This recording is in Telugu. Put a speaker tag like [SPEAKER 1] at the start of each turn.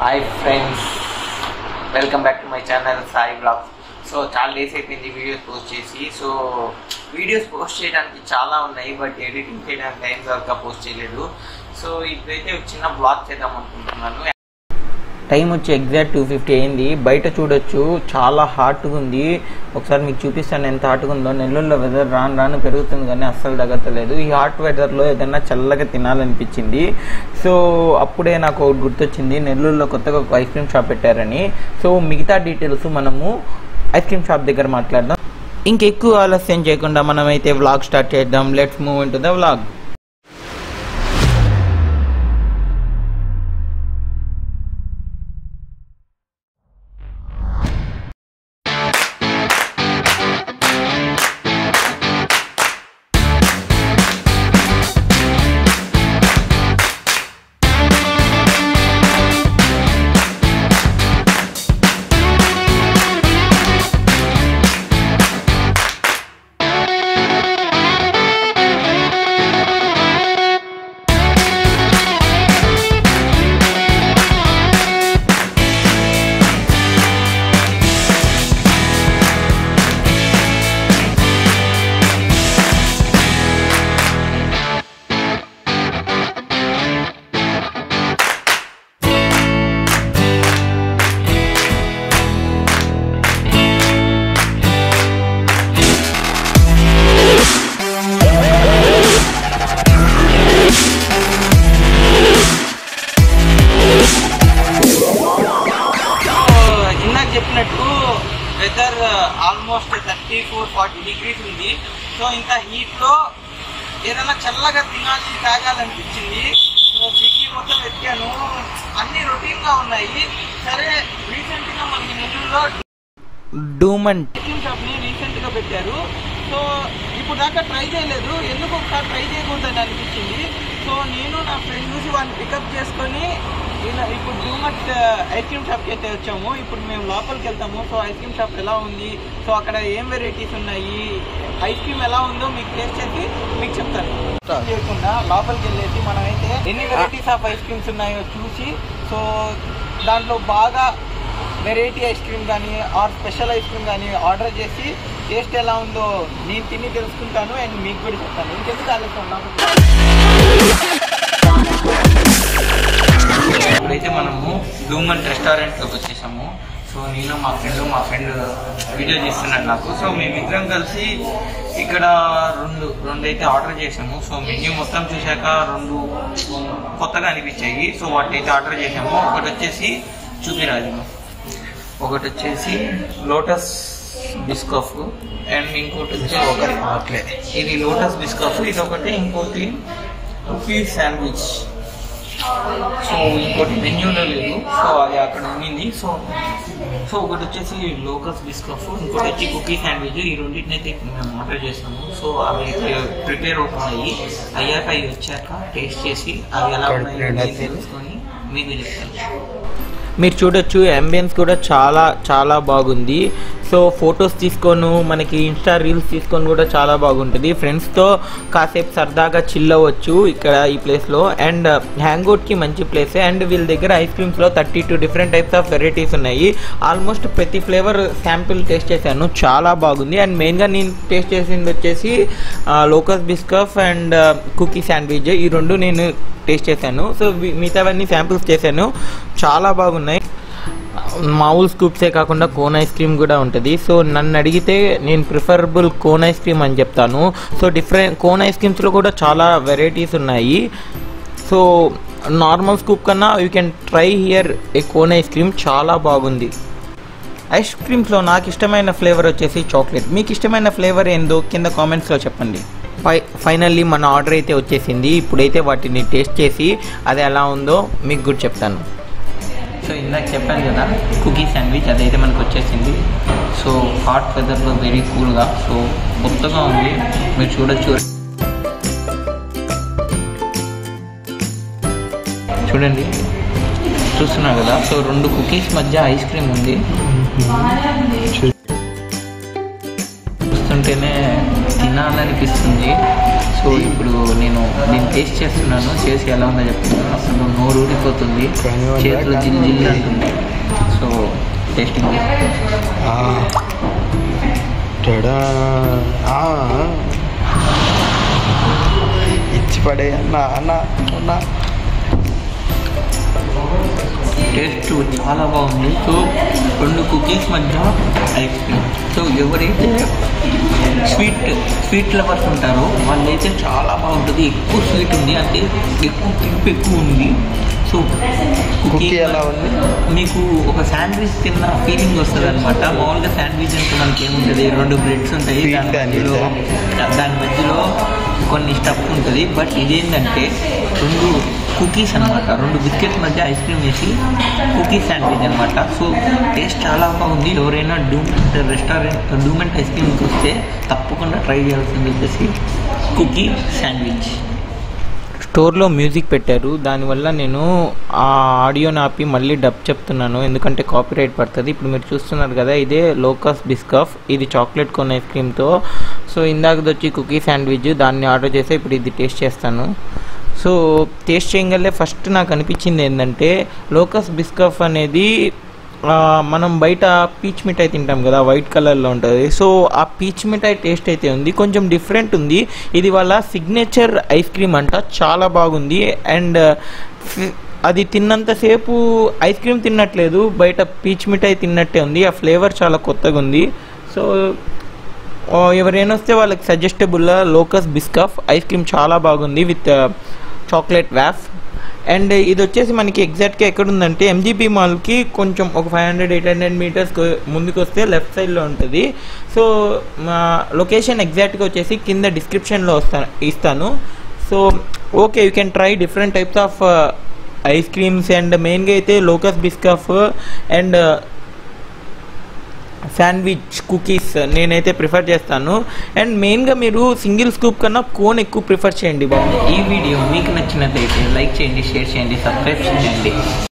[SPEAKER 1] Hi friends welcome back to my channel Sai blogs so చాలా డేస్ అయిపోయింది వీడియోస్ పోస్ట్ చేసి సో వీడియోస్ పోస్ట్ చేయడానికి చాలా ఉన్నాయి బట్ ఎడిటింగ్ చేయడానికి టైం దొరక పోస్ట్ చేయలేదు సో ఇప్పుడైతే ఒక చిన్న బ్లాగ్ చేద్దాం అనుకుంటున్నాను టైం వచ్చి ఎగ్జాక్ట్ టూ ఫిఫ్టీ అయింది బయట చూడొచ్చు చాలా హాట్గా ఉంది ఒకసారి మీకు చూపిస్తాను ఎంత హాట్గా ఉందో నెల్లూరులో వెదర్ రాను రాను పెరుగుతుంది కానీ అస్సలు తగ్గట్లేదు ఈ హాట్ వెదర్లో ఏదైనా చల్లగా తినాలనిపించింది సో అప్పుడే నాకు ఒకటి గుర్తొచ్చింది నెల్లూరులో కొత్తగా ఒక ఐస్ క్రీమ్ షాప్ పెట్టారని సో మిగతా డీటెయిల్స్ మనము ఐస్ క్రీమ్ షాప్ దగ్గర మాట్లాడదాం ఇంకెక్కువ ఆలస్యం చేయకుండా మనమైతే వ్లాగ్ స్టార్ట్ చేద్దాం let's move in to the vlog ఇందాక చెప్పినట్టు weather almost thirty four forty degrees ఉంది సో ఇంత హీట్లో ఏదైనా చల్లగా తినాలి తాగాలనిపించింది సో సిటీ మొత్తం వెతికాను అన్ని రొటీన్గా ఉన్నాయి సరే రీసెంట్గా మనకి నెల్లూరులో డూమన్ టిఫిన్ షాప్ని రీసెంట్గా పెట్టారు సో ఇప్పుడు దాకా ట్రై చేయలేదు ఎందుకు ఒకసారి ట్రై చేయకూడదని అనిపించింది సో నేను నా ఫ్రెండ్ చూసి వాడిని పికప్ చేసుకొని ఇలా ఇప్పుడు డూమట్ ఐస్ క్రీమ్ షాప్కి అయితే వచ్చాము ఇప్పుడు మేము లోపలికి వెళ్తాము సో ఐస్ క్రీమ్ షాప్ ఎలా ఉంది సో అక్కడ ఏం వెరైటీస్ ఉన్నాయి ఐస్ క్రీమ్ ఎలా ఉందో మీకు టేస్ట్ చేసి మీకు చెప్తాను చేయకుండా లోపలికి వెళ్ళేసి మనమైతే ఎన్ని వెరైటీస్ ఆఫ్ ఐస్ క్రీమ్స్ ఉన్నాయో చూసి సో దాంట్లో బాగా వెరైటీ ఐస్ క్రీమ్ కానీ ఆర్ స్పెషల్ ఐస్ క్రీమ్ కానీ ఆర్డర్ చేసి టేస్ట్ ఎలా ఉందో నేను తిని తెలుసుకుంటాను అండ్ మీకు కూడా చెప్తాను ఇంకెందుకు ఆలస్యం నాకు ఇప్పుడైతే మనము బ్లూమన్ రెస్టారెంట్లోకి వచ్చేసాము సో నేను మా ఫ్రెండ్ మా ఫ్రెండ్ వీడియో చేస్తున్నాడు నాకు సో మేమిద్దరం కలిసి ఇక్కడ రెండు రెండు అయితే ఆర్డర్ చేసాము సో మెన్యూ మొత్తం చూశాక రెండు కొత్తగా అనిపించాయి సో వాటిని అయితే ఆర్డర్ చేసాము ఒకటి వచ్చేసి చూపిరాజు ఒకటి వచ్చేసి లోటస్ బిస్కఫ్ అండ్ ఇంకోటి వచ్చేసి ఇది లోటస్ బిస్కఫ్ ఇది ఒకటి ఇంకోటి కుకీ శాండ్విచ్ సో ఇంకోటి మెన్యూలో లేదు సో అది అక్కడ ఉండింది సో సో ఒకటి వచ్చేసి లోకస్ బిస్కఫ్ ఇంకోటి వచ్చి కుకీ శాండ్విచ్ ఈ రెండింటిని అయితే మేము ఆర్డర్ చేసాము సో అవి ప్రిపేర్ అవుతున్నాయి అయ్యాక అవి వచ్చాక టేస్ట్ చేసి అవి ఎలా ఉన్నాయో తెలుసుకొని మీకు చెప్తాను మీరు చూడొచ్చు అంబియన్స్ కూడా చాలా చాలా బాగుంది సో ఫొటోస్ తీసుకొని మనకి ఇన్స్టా రీల్స్ తీసుకొని కూడా చాలా బాగుంటుంది ఫ్రెండ్స్తో కాసేపు సరదాగా చిల్ అవ్వచ్చు ఇక్కడ ఈ ప్లేస్లో అండ్ హ్యాంగ్అవుట్కి మంచి ప్లేసే అండ్ వీళ్ళ దగ్గర ఐస్ క్రీమ్స్లో thirty two different types of varieties ఉన్నాయి ఆల్మోస్ట్ ప్రతి ఫ్లేవర్ శాంపిల్ టేస్ట్ చేశాను చాలా బాగుంది అండ్ మెయిన్గా నేను టేస్ట్ చేసింది వచ్చేసి Lotus Biscoff and cookie sandwich ఈ రెండు నేను టేస్ట్ చేశాను సో మిగతావన్నీ శాంపిల్స్ చేశాను చాలా బాగున్నాయి మామూలు స్కూప్సే కాకుండా కోన్ ఐస్ క్రీమ్ కూడా ఉంటుంది సో నన్ను అడిగితే నేను ప్రిఫరబుల్ కోన్ ఐస్ క్రీమ్ అని చెప్తాను సో డిఫరెంట్ కోన్ ఐస్ క్రీమ్స్లో కూడా చాలా వెరైటీస్ ఉన్నాయి సో నార్మల్ స్కూప్ కన్నా you can try here a cone ice cream చాలా బాగుంది ఐస్ క్రీమ్స్లో నాకు ఇష్టమైన ఫ్లేవర్ వచ్చేసి చాక్లెట్ మీకు ఇష్టమైన ఫ్లేవర్ ఏందో కింద కామెంట్స్లో చెప్పండి ఫై ఫైనల్లీ మన ఆర్డర్ అయితే వచ్చేసింది ఇప్పుడైతే వాటిని టేస్ట్ చేసి అది ఎలా ఉందో మీకు కూడా చెప్తాను సో ఇందాక చెప్పాను కదా కుకీ శాండ్విచ్ అదైతే మనకు వచ్చేసింది సో హాట్ వెదర్లో వెరీ కూల్గా సో కొత్తగా ఉంది మీరు చూడొచ్చు చూడండి చూస్తున్నారు కదా సో రెండు కుకీస్ మధ్య ఐస్ క్రీమ్ ఉంది చూస్తుంటేనే తినాలనిపిస్తుంది సో ఇప్పుడు నేను దీన్ని టేస్ట్ చేస్తున్నాను చేసి ఎలా ఉందో చెప్తున్నాను అసలు నోరు ఊడిపోతుంది
[SPEAKER 2] కానివ్వండి,
[SPEAKER 1] చేతులు జిల్ జిల్ అంటుంది సో టేస్టింగ్
[SPEAKER 2] ఆ. టడా. ఆ. ఇచ్చి పడే అన్న అన్న అన్న
[SPEAKER 1] టేస్ట్ చాలా బాగుంది సో రెండు కుకీస్ మధ్య ఐస్ క్రీమ్ సో ఎవరైతే స్వీట్ స్వీట్ లవర్స్ ఉంటారో వాళ్ళైతే చాలా బాగుంటుంది ఎక్కువ స్వీట్ ఉంది అంటే ఎక్కువ తింపు ఎక్కువ ఉంది సో
[SPEAKER 2] కుకీ ఎలా ఉంది
[SPEAKER 1] మీకు ఒక శాండ్విచ్ తిన్న ఫీలింగ్ వస్తుంది అనమాట మామూలుగా శాండ్విచ్ అంటే మనకి ఏముంటుంది రెండు బ్రెడ్స్ ఉంటాయి
[SPEAKER 2] Sweet
[SPEAKER 1] దాని మధ్యలో దాని మధ్యలో కొన్ని స్టఫ్ ఉంటుంది బట్ ఇదేంటంటే రెండు కుకీస్ అనమాట రెండు బిస్కెట్ మధ్య ఐస్ క్రీమ్ వేసి కుకీ శాండ్విచ్ అనమాట సో టేస్ట్ చాలా బాగుంది ఎవరైనా డూమెంట్ రెస్టారెంట్ డూమెంట్ ఐస్ క్రీమ్కి వస్తే తప్పకుండా ట్రై చేయాల్సింది వచ్చేసి కుకీ శాండ్విచ్ స్టోర్లో మ్యూజిక్ పెట్టారు దానివల్ల నేను ఆ ఆడియోని ఆపి మళ్ళీ డబ్ చెప్తున్నాను ఎందుకంటే కాపీరైట్ పడుతుంది ఇప్పుడు మీరు చూస్తున్నారు కదా ఇదే లోకస్ బిస్కఫ్ ఇది చాక్లెట్ కోన్ ఐస్ క్రీమ్తో సో ఇందాకది వచ్చి కుకీ శాండ్విచ్ దాన్ని ఆర్డర్ చేస్తే ఇప్పుడు ఇది టేస్ట్ చేస్తాను సో టేస్ట్ చేయగలే ఫస్ట్ నాకు అనిపించింది ఏంటంటే లోకస్ బిస్కఫ్ అనేది ఆ, మనం బయట పీచ్ మిఠాయి తింటాం కదా వైట్ కలర్లో ఉంటుంది సో ఆ పీచ్ మిఠాయి టేస్ట్ అయితే ఉంది కొంచెం డిఫరెంట్ ఉంది ఇది వాళ్ళ సిగ్నేచర్ ఐస్ క్రీమ్ అంట చాలా బాగుంది అండ్ అది తిన్నంతసేపు ఐస్ క్రీమ్ తిన్నట్లేదు బయట పీచ్ మిఠాయి తిన్నట్టే ఉంది ఆ ఫ్లేవర్ చాలా కొత్తగా ఉంది సో ఆ, ఎవరైనా వస్తే వాళ్ళకి suggestable Lotus Biscoff ice cream చాలా బాగుంది విత్ చాక్లెట్ వ్యాఫ్ అండ్ ఇది వచ్చేసి మనకి ఎగ్జాక్ట్గా ఎక్కడ ఉందంటే ఎంజీపీ మాల్కి కొంచెం ఒక five hundred eight hundred meters ముందుకు వస్తే లెఫ్ట్ సైడ్లో ఉంటుంది సో మా లొకేషన్ ఎగ్జాక్ట్గా వచ్చేసి కింద డిస్క్రిప్షన్లో వస్తా ఇస్తాను so okay you can try different types of ice creams and మెయిన్గా అయితే Lotus Biscoff and sandwich cookies నేనైతే ప్రిఫర్ చేస్తాను అండ్ మెయిన్గా మీరు సింగిల్ స్కూప్ కన్నా కోన్ ఎక్కువ ప్రిఫర్ చేయండి బాగుంది ఈ వీడియో మీకు నచ్చినట్లయితే లైక్ చేయండి షేర్ చేయండి సబ్స్క్రైబ్ చేయండి